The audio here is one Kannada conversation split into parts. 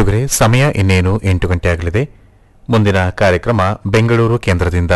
ಕೇಳುಗರೆ ಸಮಯ ಇನ್ನೇನು ಎಂಟು ಗಂಟೆ ಆಗಲಿದೆ ಮುಂದಿನ ಕಾರ್ಯಕ್ರಮ ಬೆಂಗಳೂರು ಕೇಂದ್ರದಿಂದ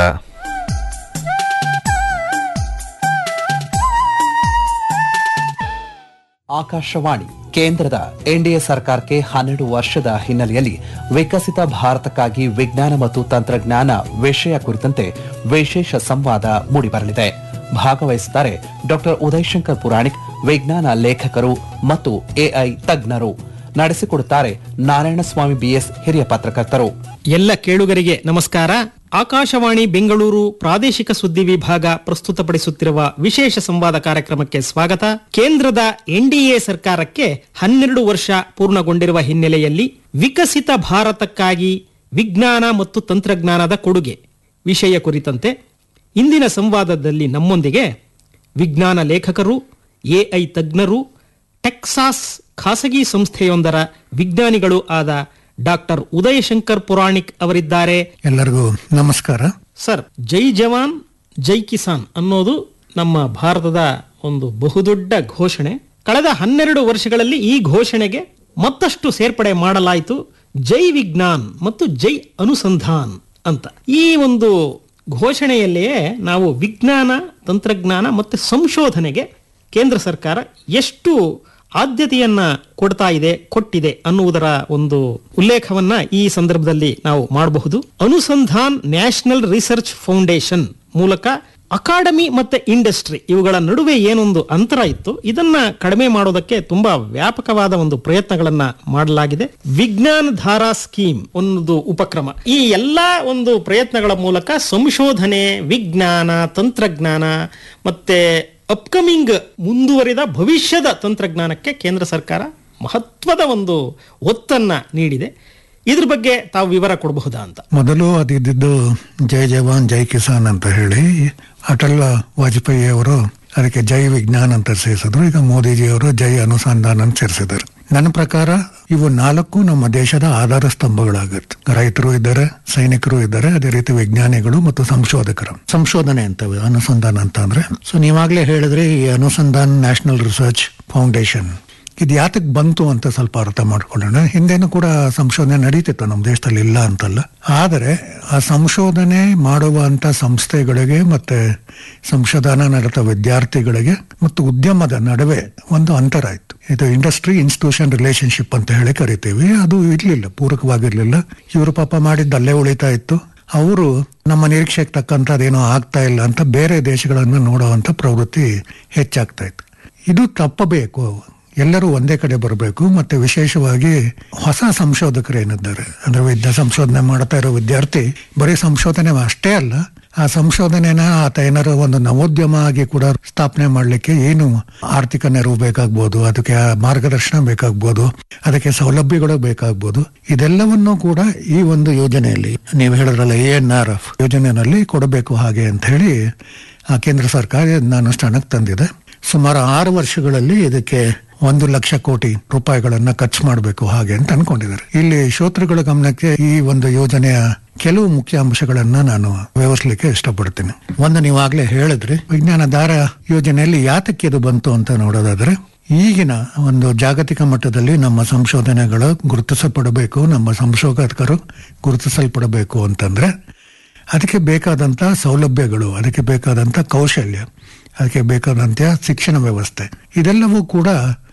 ಆಕಾಶವಾಣಿ ಕೇಂದ್ರದ ಎನ್ಡಿಎ ಸರ್ಕಾರಕ್ಕೆ ಹನ್ನೆರಡು ವರ್ಷದ ಹಿನ್ನೆಲೆಯಲ್ಲಿ ವಿಕಸಿತ ಭಾರತಕ್ಕಾಗಿ ವಿಜ್ಞಾನ ಮತ್ತು ತಂತ್ರಜ್ಞಾನ ವಿಷಯ ಕುರಿತಂತೆ ವಿಶೇಷ ಸಂವಾದ ಮೂಡಿಬರಲಿದೆ ಭಾಗವಹಿಸುತ್ತಾರೆ ಡಾಕ್ಟರ್ ಉದಯಶಂಕರ್ ಪುರಾಣಿಕ್ ವಿಜ್ಞಾನ ಲೇಖಕರು ಮತ್ತು ಎಐ ತಜ್ಞರು ನಡೆಸಿಕೊಡುತ್ತಾರೆ ನಾರಾಯಣಸ್ವಾಮಿ ಬಿಎಸ್ ಹಿರಿಯ ಪತ್ರಕರ್ತರು ಎಲ್ಲ ಕೇಳುಗರಿಗೆ ನಮಸ್ಕಾರ ಆಕಾಶವಾಣಿ ಬೆಂಗಳೂರು ಪ್ರಾದೇಶಿಕ ಸುದ್ದಿ ವಿಭಾಗ ಪ್ರಸ್ತುತಪಡಿಸುತ್ತಿರುವ ವಿಶೇಷ ಸಂವಾದ ಕಾರ್ಯಕ್ರಮಕ್ಕೆ ಸ್ವಾಗತ ಕೇಂದ್ರದ ಎನ್ಡಿಎ ಸರ್ಕಾರಕ್ಕೆ ಹನ್ನೆರಡು ವರ್ಷ ಪೂರ್ಣಗೊಂಡಿರುವ ಹಿನ್ನೆಲೆಯಲ್ಲಿ ವಿಕಸಿತ ಭಾರತಕ್ಕಾಗಿ ವಿಜ್ಞಾನ ಮತ್ತು ತಂತ್ರಜ್ಞಾನದ ಕೊಡುಗೆ ವಿಷಯ ಕುರಿತಂತೆ ಇಂದಿನ ಸಂವಾದದಲ್ಲಿ ನಮ್ಮೊಂದಿಗೆ ವಿಜ್ಞಾನ ಲೇಖಕರು ಎಐ ತಜ್ಞರು ಟೆಕ್ಸಾಸ್ ಖಾಸಗಿ ಸಂಸ್ಥೆಯೊಂದರ ವಿಜ್ಞಾನಿಗಳು ಆದ ಡಾಕ್ಟರ್ ಉದಯಶಂಕರ್ ಪುರಾಣಿಕ್ ಅವರಿದ್ದಾರೆ ಎಲ್ಲರಿಗೂ ನಮಸ್ಕಾರ ಸರ್ ಜೈ ಜವಾನ್ ಜೈ ಕಿಸಾನ್ ಅನ್ನೋದು ನಮ್ಮ ಭಾರತದ ಒಂದು ಬಹುದೊಡ್ಡ ಘೋಷಣೆ ಕಳೆದ ಹನ್ನೆರಡು ವರ್ಷಗಳಲ್ಲಿ ಈ ಘೋಷಣೆಗೆ ಮತ್ತಷ್ಟು ಸೇರ್ಪಡೆ ಮಾಡಲಾಯಿತು ಜೈ ವಿಜ್ಞಾನ್ ಮತ್ತು ಜೈ ಅನುಸಂಧಾನ್ ಅಂತ ಈ ಒಂದು ಘೋಷಣೆಯಲ್ಲಿಯೇ ನಾವು ವಿಜ್ಞಾನ ತಂತ್ರಜ್ಞಾನ ಮತ್ತು ಸಂಶೋಧನೆಗೆ ಕೇಂದ್ರ ಸರ್ಕಾರ ಎಷ್ಟು ಆದ್ಯತೆಯನ್ನ ಕೊಡ್ತಾ ಇದೆ ಕೊಟ್ಟಿದೆ ಅನ್ನುವುದರ ಒಂದು ಉಲ್ಲೇಖವನ್ನ ಈ ಸಂದರ್ಭದಲ್ಲಿ ನಾವು ಮಾಡಬಹುದು ಅನುಸಂಧಾನ್ ನ್ಯಾಷನಲ್ ರಿಸರ್ಚ್ ಫೌಂಡೇಶನ್ ಮೂಲಕ ಅಕಾಡೆಮಿ ಮತ್ತೆ ಇಂಡಸ್ಟ್ರಿ ಇವುಗಳ ನಡುವೆ ಏನೊಂದು ಅಂತರ ಇತ್ತು ಇದನ್ನ ಕಡಿಮೆ ಮಾಡೋದಕ್ಕೆ ತುಂಬಾ ವ್ಯಾಪಕವಾದ ಒಂದು ಪ್ರಯತ್ನಗಳನ್ನ ಮಾಡಲಾಗಿದೆ ವಿಜ್ಞಾನ ಧಾರಾ ಸ್ಕೀಮ್ ಒಂದು ಉಪಕ್ರಮ ಈ ಎಲ್ಲಾ ಒಂದು ಪ್ರಯತ್ನಗಳ ಮೂಲಕ ಸಂಶೋಧನೆ ವಿಜ್ಞಾನ ತಂತ್ರಜ್ಞಾನ ಮತ್ತೆ ಅಪ್ಕಮಿಂಗ್ ಮುಂದುವರಿದ ಭವಿಷ್ಯದ ತಂತ್ರಜ್ಞಾನಕ್ಕೆ ಕೇಂದ್ರ ಸರ್ಕಾರ ಮಹತ್ವದ ಒಂದು ಒತ್ತನ್ನ ನೀಡಿದೆ ಇದ್ರ ಬಗ್ಗೆ ತಾವು ವಿವರ ಕೊಡಬಹುದಾ ಅಂತ ಮೊದಲು ಅದಿದ್ದು ಜೈ ಜವಾನ್ ಜೈ ಕಿಸಾನ್ ಅಂತ ಹೇಳಿ ಅಟಲ್ ವಾಜಪೇಯಿ ಅವರು ಅದಕ್ಕೆ ಜೈ ವಿಜ್ಞಾನ್ ಅಂತ ಸೇರಿಸಿದ್ರು ಈಗ ಮೋದಿಜಿ ಅವರು ಜೈ ಅನುಸಂಧಾನ ಅಂತ ಸೇರಿಸಿದ್ದಾರೆ ನನ್ನ ಪ್ರಕಾರ ಇವು ನಾಲ್ಕು ನಮ್ಮ ದೇಶದ ಆಧಾರ ಸ್ತಂಭಗಳಾಗುತ್ತೆ ರೈತರು ಇದ್ದಾರೆ ಸೈನಿಕರು ಇದ್ದಾರೆ ಅದೇ ರೀತಿ ವಿಜ್ಞಾನಿಗಳು ಮತ್ತು ಸಂಶೋಧಕರು ಸಂಶೋಧನೆ ಅಂತವೆ ಅನುಸಂಧಾನ ಅಂತ ಅಂದ್ರೆ ಸೊ ನೀವಾಗ್ಲೇ ಹೇಳಿದ್ರೆ ಈ ಅನುಸಂಧಾನ್ ನ್ಯಾಷನಲ್ ರಿಸರ್ಚ್ ಫೌಂಡೇಶನ್ ಇದು ಯಾತಕ್ ಬಂತು ಅಂತ ಸ್ವಲ್ಪ ಅರ್ಥ ಮಾಡ್ಕೊಳ್ಳೋಣ ಹಿಂದೆನೂ ಕೂಡ ಸಂಶೋಧನೆ ನಡೀತಿತ್ತು ನಮ್ಮ ದೇಶದಲ್ಲಿ ಇಲ್ಲ ಅಂತಲ್ಲ ಆದರೆ ಆ ಸಂಶೋಧನೆ ಮಾಡುವಂತ ಸಂಸ್ಥೆಗಳಿಗೆ ಮತ್ತೆ ಸಂಶೋಧನಾ ನಡೆದ ವಿದ್ಯಾರ್ಥಿಗಳಿಗೆ ಮತ್ತು ಉದ್ಯಮದ ನಡುವೆ ಒಂದು ಅಂತರ ಇತ್ತು ಇದು ಇಂಡಸ್ಟ್ರಿ ಇನ್ಸ್ಟಿಟ್ಯೂಷನ್ ರಿಲೇಶನ್ಶಿಪ್ ಅಂತ ಹೇಳಿ ಕರಿತೀವಿ ಅದು ಇರ್ಲಿಲ್ಲ ಪೂರಕವಾಗಿರ್ಲಿಲ್ಲ ಇವರು ಪಾಪ ಮಾಡಿದ್ದು ಅಲ್ಲೇ ಉಳಿತಾ ಇತ್ತು ಅವರು ನಮ್ಮ ನಿರೀಕ್ಷೆಗೆ ತಕ್ಕಂತ ಅದೇನೋ ಆಗ್ತಾ ಇಲ್ಲ ಅಂತ ಬೇರೆ ದೇಶಗಳನ್ನು ನೋಡುವಂತ ಪ್ರವೃತ್ತಿ ಹೆಚ್ಚಾಗ್ತಾ ಇತ್ತು ಇದು ತಪ್ಪಬೇಕು ಎಲ್ಲರೂ ಒಂದೇ ಕಡೆ ಬರಬೇಕು ಮತ್ತೆ ವಿಶೇಷವಾಗಿ ಹೊಸ ಸಂಶೋಧಕರು ಏನಿದ್ದಾರೆ ಅಂದ್ರೆ ವಿದ್ಯಾ ಸಂಶೋಧನೆ ಮಾಡ್ತಾ ಇರೋ ವಿದ್ಯಾರ್ಥಿ ಬರೀ ಸಂಶೋಧನೆ ಅಷ್ಟೇ ಅಲ್ಲ ಆ ಸಂಶೋಧನೆನ ಆತ ಏನಾರು ಒಂದು ನವೋದ್ಯಮ ಆಗಿ ಕೂಡ ಸ್ಥಾಪನೆ ಮಾಡಲಿಕ್ಕೆ ಏನು ಆರ್ಥಿಕ ನೆರವು ಬೇಕಾಗ್ಬೋದು ಅದಕ್ಕೆ ಮಾರ್ಗದರ್ಶನ ಬೇಕಾಗ್ಬೋದು ಅದಕ್ಕೆ ಸೌಲಭ್ಯಗಳು ಬೇಕಾಗ್ಬೋದು ಇದೆಲ್ಲವನ್ನೂ ಕೂಡ ಈ ಒಂದು ಯೋಜನೆಯಲ್ಲಿ ನೀವು ಹೇಳಿದ್ರಲ್ಲ ಎ ಎನ್ ಆರ್ ಎಫ್ ಯೋಜನೆಯಲ್ಲಿ ಕೊಡಬೇಕು ಹಾಗೆ ಅಂತ ಹೇಳಿ ಆ ಕೇಂದ್ರ ಸರ್ಕಾರ ಇದನ್ನ ಅನುಷ್ಠಾನಕ್ಕೆ ತಂದಿದೆ ಸುಮಾರು ಆರು ವರ್ಷಗಳಲ್ಲಿ ಇದಕ್ಕೆ ಒಂದು ಲಕ್ಷ ಕೋಟಿ ರೂಪಾಯಿಗಳನ್ನ ಖರ್ಚು ಮಾಡಬೇಕು ಹಾಗೆ ಅಂತ ಅನ್ಕೊಂಡಿದ್ದಾರೆ ಇಲ್ಲಿ ಶ್ರೋತೃಗಳ ಗಮನಕ್ಕೆ ಈ ಒಂದು ಯೋಜನೆಯ ಕೆಲವು ಮುಖ್ಯ ಅಂಶಗಳನ್ನ ನಾನು ವಿವರಿಸಲಿಕ್ಕೆ ಇಷ್ಟಪಡ್ತೀನಿ ಒಂದು ನೀವಾಗ್ಲೇ ಹೇಳಿದ್ರಿ ವಿಜ್ಞಾನ ದಾರ ಯೋಜನೆಯಲ್ಲಿ ಯಾತಕ್ಕೆ ಇದು ಬಂತು ಅಂತ ನೋಡೋದಾದ್ರೆ ಈಗಿನ ಒಂದು ಜಾಗತಿಕ ಮಟ್ಟದಲ್ಲಿ ನಮ್ಮ ಸಂಶೋಧನೆಗಳು ಗುರುತಿಸಪಡಬೇಕು ನಮ್ಮ ಸಂಶೋಧಕರು ಗುರುತಿಸಲ್ಪಡಬೇಕು ಅಂತಂದ್ರೆ ಅದಕ್ಕೆ ಬೇಕಾದಂತ ಸೌಲಭ್ಯಗಳು ಅದಕ್ಕೆ ಬೇಕಾದಂತ ಕೌಶಲ್ಯ ಅದಕ್ಕೆ ಬೇಕಾದಂತ ಶಿಕ್ಷಣ ವ್ಯವಸ್ಥೆ ಇದೆಲ್ಲವೂ ಕೂಡ